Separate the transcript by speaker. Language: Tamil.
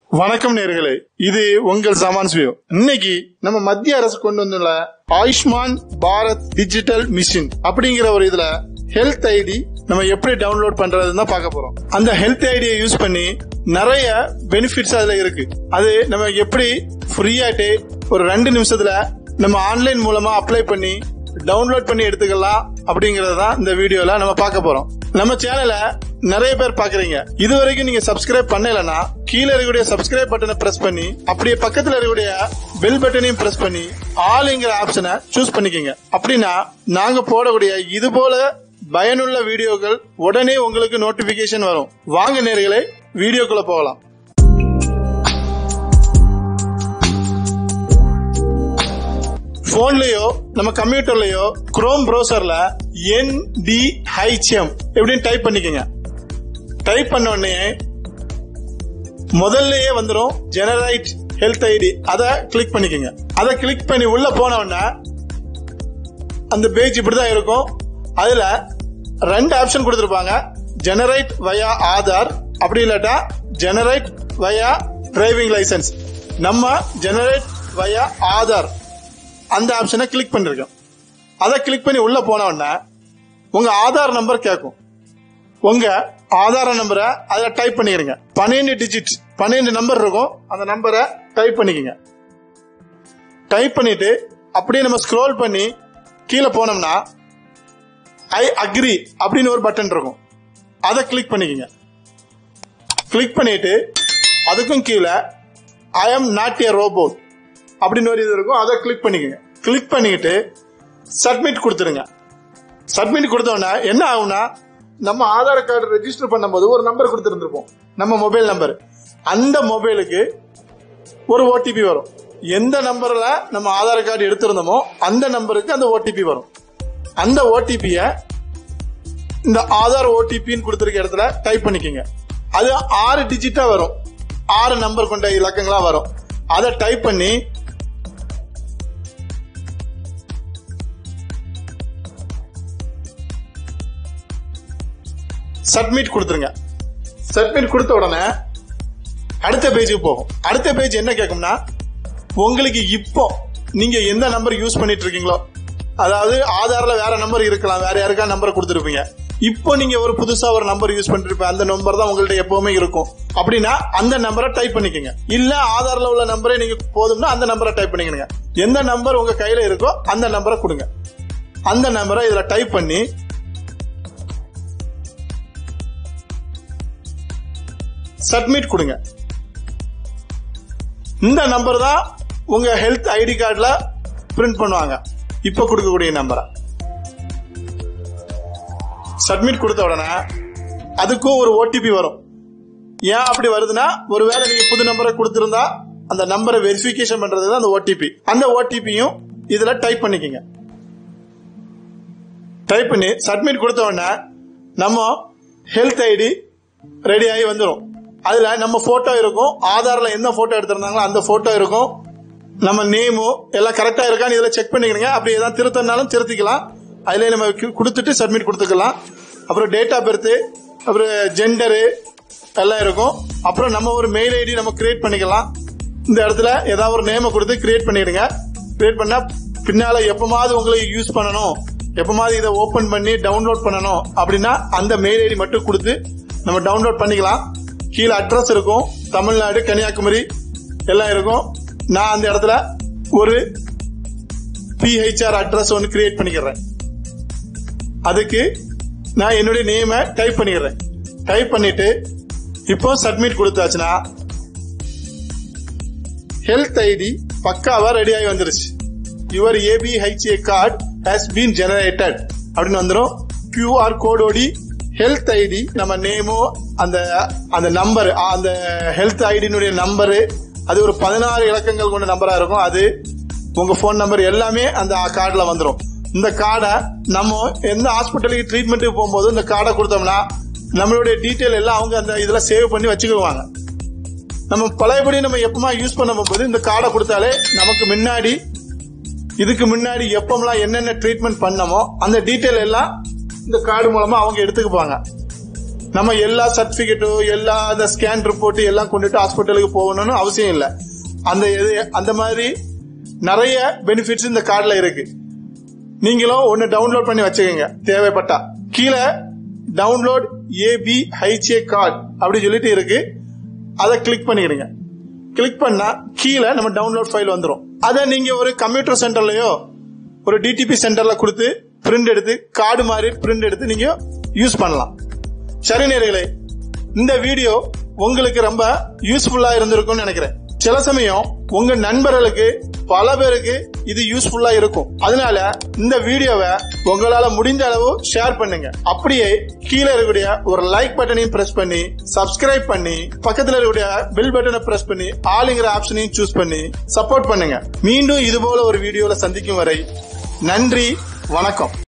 Speaker 1: வணக்கம் நேர்களே இது உங்கள் சமான்ஸ் வியூ இன்னைக்கு நம்ம மத்திய அரசு கொண்டு வந்துள்ள ஆயுஷ்மான் பாரத் டிஜிட்டல் மிஷின் அப்படிங்கிற ஒரு இதுல ஹெல்த் ஐடி நம்ம எப்படி டவுன்லோட் பண்றதுன்னு தான் பார்க்க போறோம் அந்த ஹெல்த் ஐடியை யூஸ் பண்ணி நிறைய பெனிஃபிட்ஸ் அதுல இருக்கு அது நம்ம எப்படி ஃப்ரீயாட்டு ஒரு ரெண்டு நிமிஷத்துல நம்ம ஆன்லைன் மூலமா அப்ளை பண்ணி டவுன்லோட் பண்ணி எடுத்துக்கலாம் அப்படிங்கறது தான் இந்த வீடியோல நம்ம பார்க்க போறோம் நம்ம சேனலை நிறைய பேர் பாக்குறீங்க இது வரைக்கும் நீங்க சப்ஸ்கிரைப் பண்ணலனா கீழே இருக்கக்கூடிய சப்ஸ்கிரைப் பட்டனை பிரஸ் பண்ணி அப்படியே பக்கத்துல இருக்கக்கூடிய பெல் பட்டனையும் பிரஸ் பண்ணி ஆல்ங்கிற ஆப்ஷனை சூஸ் பண்ணிக்கோங்க அப்படின்னா நாங்க போடக்கூடிய இது போல பயனுள்ள வீடியோக்கள் உடனே உங்களுக்கு நோட்டிபிகேஷன் வரும் வாங்க நேர்களே வீடியோக்குள்ள போகலாம் போன்லயோ நம்ம கம்ப்யூட்டர்லயோ குரோம் ப்ரௌசர்ல என் டி ஹைச்எம் எப்படின்னு டைப் பண்ணிக்கோங்க டைப் பண்ண உடனே முதல்லயே வந்துடும் ஜெனரைட் ஹெல்த் ஐடி அதை கிளிக் பண்ணிக்கோங்க அதை கிளிக் பண்ணி உள்ள போன உடனே அந்த பேஜ் இப்படிதான் இருக்கும் அதுல ரெண்டு ஆப்ஷன் கொடுத்திருப்பாங்க ஜெனரைட் வயா ஆதார் அப்படி இல்லாட்டா ஜெனரைட் வயா டிரைவிங் லைசன்ஸ் நம்ம ஜெனரேட் வயா ஆதார் அந்த ஆப்ஷனை கிளிக் பண்ணிருக்கோம் அதை கிளிக் பண்ணி உள்ள போன உடனே உங்க ஆதார் நம்பர் கேட்கும் உங்க ஆதார நம்பரை அதில் டைப் பண்ணிக்கிறீங்க பன்னெண்டு டிஜிட் பன்னெண்டு நம்பர் இருக்கும் அந்த நம்பரை டைப் பண்ணிக்கங்க டைப் பண்ணிட்டு அப்படியே நம்ம ஸ்க்ரோல் பண்ணி கீழே போனோம்னா ஐ அக்ரி அப்படின்னு ஒரு பட்டன் இருக்கும் அதை கிளிக் பண்ணிக்கங்க கிளிக் பண்ணிட்டு அதுக்கும் கீழே I am not a robot அப்படின்னு ஒரு இது இருக்கும் அதை கிளிக் பண்ணிக்கோங்க கிளிக் பண்ணிக்கிட்டு சப்மிட் கொடுத்துருங்க சப்மிட் கொடுத்தோன்னா என்ன ஆகும்னா நம்ம ஆதார் கார்டு ரெஜிஸ்டர் பண்ணும்போது ஒரு நம்பர் கொடுத்துருந்துருப்போம் நம்ம மொபைல் நம்பர் அந்த மொபைலுக்கு ஒரு ஓடிபி வரும் எந்த நம்பர்ல நம்ம ஆதார் கார்டு எடுத்திருந்தோமோ அந்த நம்பருக்கு அந்த ஓடிபி வரும் அந்த ஓடிபிய இந்த ஆதார் ஓடிபின்னு கொடுத்துருக்க இடத்துல டைப் பண்ணிக்கோங்க அது ஆறு டிஜிட்டா வரும் ஆறு நம்பர் கொண்ட இலக்கங்களா வரும் அதை டைப் பண்ணி சப்மிட் கொடுத்துருங்க சப்மிட் கொடுத்த உடனே அடுத்த பேஜுக்கு போகும் அடுத்த பேஜ் என்ன கேட்கும்னா உங்களுக்கு இப்போ நீங்க எந்த நம்பர் யூஸ் பண்ணிட்டு இருக்கீங்களோ அதாவது ஆதார்ல வேற நம்பர் இருக்கலாம் வேற யாருக்கா நம்பர் கொடுத்துருப்பீங்க இப்போ நீங்க ஒரு புதுசா ஒரு நம்பர் யூஸ் பண்ணிருப்ப அந்த நம்பர் தான் உங்கள்ட்ட எப்பவுமே இருக்கும் அப்படின்னா அந்த நம்பரை டைப் பண்ணிக்கோங்க இல்ல ஆதார்ல உள்ள நம்பரே நீங்க போதும்னா அந்த நம்பரை டைப் பண்ணிக்கணுங்க எந்த நம்பர் உங்க கையில இருக்கோ அந்த நம்பரை கொடுங்க அந்த நம்பரை இதுல டைப் பண்ணி சப்மிட் கொடுங்க இந்த நம்பர் தான் உங்க ஹெல்த் ஐடி கார்டுல பிரிண்ட் பண்ணுவாங்க இப்ப கொடுக்கக்கூடிய நம்பரை சப்மிட் கொடுத்த உடனே அதுக்கும் ஒரு ஓடிபி வரும் ஏன் அப்படி வருதுன்னா ஒருவேளை நீங்க புது நம்பரை கொடுத்திருந்தா அந்த நம்பரை வெரிஃபிகேஷன் பண்றது தான் அந்த ஓடிபி அந்த ஓடிபியும் இதுல டைப் பண்ணிக்கங்க டைப் பண்ணி சப்மிட் கொடுத்த உடனே நம்ம ஹெல்த் ஐடி ரெடி ஆகி வந்துடும் அதுல நம்ம போட்டோ இருக்கும் ஆதார்ல எந்த போட்டோ எடுத்திருந்தாங்களோ அந்த போட்டோ இருக்கும் நம்ம நேமும் எல்லாம் கரெக்டா இருக்கான்னு இதுல செக் பண்ணிக்கணுங்க அப்படி ஏதாவது திருத்தனாலும் திருத்திக்கலாம் அதுல நம்ம கு- கொடுத்துட்டு சப்மிட் கொடுத்துக்கலாம் அப்புறம் டேட் ஆஃப் பர்த் அப்புறம் ஜெண்டரு எல்லாம் இருக்கும் அப்புறம் நம்ம ஒரு மெயில் ஐடி நம்ம கிரியேட் பண்ணிக்கலாம் இந்த இடத்துல ஏதாவது ஒரு நேமை கொடுத்து கிரியேட் பண்ணிடுங்க கிரியேட் பண்ணா பின்னால எப்பமாவது உங்களுக்கு யூஸ் பண்ணணும் எப்பமாவது இதை ஓபன் பண்ணி டவுன்லோட் பண்ணணும் அப்படின்னா அந்த மெயில் ஐடி மட்டும் கொடுத்து நம்ம டவுன்லோட் பண்ணிக்கலாம் கீழே அட்ரஸ் இருக்கும் தமிழ்நாடு கன்னியாகுமரி எல்லாம் இருக்கும் நான் அந்த இடத்துல ஒரு பிஹெச்ஆர் அட்ரஸ் ஒன்று கிரியேட் பண்ணிக்கிறேன் அதுக்கு நான் என்னுடைய நேமை டைப் பண்ணிக்கிறேன் டைப் பண்ணிட்டு இப்போ சப்மிட் கொடுத்தாச்சுன்னா ஹெல்த் ஐடி பக்காவா ரெடி ஆகி வந்துருச்சு your ABHA card has been generated அப்படின்னு வந்துடும் கியூஆர் கோடோடி ஹெல்த் ஐடி நம்ம நேமோ அந்த அந்த நம்பர் அந்த ஹெல்த் ஐடினுடைய நம்பரு அது ஒரு பதினாறு இலக்கங்கள் கொண்ட நம்பரா இருக்கும் அது உங்க ஃபோன் நம்பர் எல்லாமே அந்த கார்டுல வந்துடும் இந்த கார்டை நம்ம எந்த ஹாஸ்பிட்டலுக்கு ட்ரீட்மெண்ட்டுக்கு போகும்போது இந்த கார்டை கொடுத்தோம்னா நம்மளுடைய டீட்டெயில் எல்லாம் அவங்க அந்த இதுல சேவ் பண்ணி வச்சுக்குவாங்க நம்ம பழையபடி நம்ம எப்பமா யூஸ் பண்ண போது இந்த கார்டை கொடுத்தாலே நமக்கு முன்னாடி இதுக்கு முன்னாடி எப்பமெல்லாம் என்னென்ன ட்ரீட்மெண்ட் பண்ணமோ அந்த டீட்டெயில் எல்லாம் இந்த கார்டு மூலமா அவங்க எடுத்துக்குப்பாங்க நம்ம எல்லா சர்டிபிகேட்டும் எல்லா அந்த ஸ்கேன் ரிப்போர்ட் எல்லாம் கொண்டுட்டு ஹாஸ்பிட்டலுக்கு போகணும்னு அவசியம் இல்லை அந்த இது அந்த மாதிரி நிறைய பெனிஃபிட்ஸ் இந்த கார்டுல இருக்கு நீங்களும் ஒன்னு டவுன்லோட் பண்ணி வச்சுக்கோங்க தேவைப்பட்டா கீழே டவுன்லோட் ஏபி ஹைச்ஏ கார்டு அப்படி சொல்லிட்டு இருக்கு அதை கிளிக் பண்ணிக்கிடுங்க கிளிக் பண்ணா கீழே நம்ம டவுன்லோட் ஃபைல் வந்துடும் அதை நீங்க ஒரு கம்ப்யூட்டர் சென்டர்லயோ ஒரு டிடிபி சென்டர்ல கொடுத்து பிரிண்ட் எடுத்து கார்டு மாதிரி பிரிண்ட் எடுத்து நீங்க யூஸ் பண்ணலாம் சரி நேர்களே இந்த வீடியோ உங்களுக்கு ரொம்ப யூஸ்ஃபுல்லா இருந்திருக்கும்னு நினைக்கிறேன் சில சமயம் உங்க நண்பர்களுக்கு பல பேருக்கு இது யூஸ்ஃபுல்லா இருக்கும் அதனால இந்த வீடியோவை உங்களால முடிஞ்ச அளவு ஷேர் பண்ணுங்க அப்படியே கீழே இருக்கக்கூடிய ஒரு லைக் பட்டனையும் பிரஸ் பண்ணி சப்ஸ்கிரைப் பண்ணி பக்கத்துல இருக்கக்கூடிய பெல் பட்டனை பிரஸ் பண்ணி ஆளுங்கிற ஆப்ஷனையும் சூஸ் பண்ணி சப்போர்ட் பண்ணுங்க மீண்டும் இது போல ஒரு வீடியோல சந்திக்கும் வரை நன்றி வணக்கம்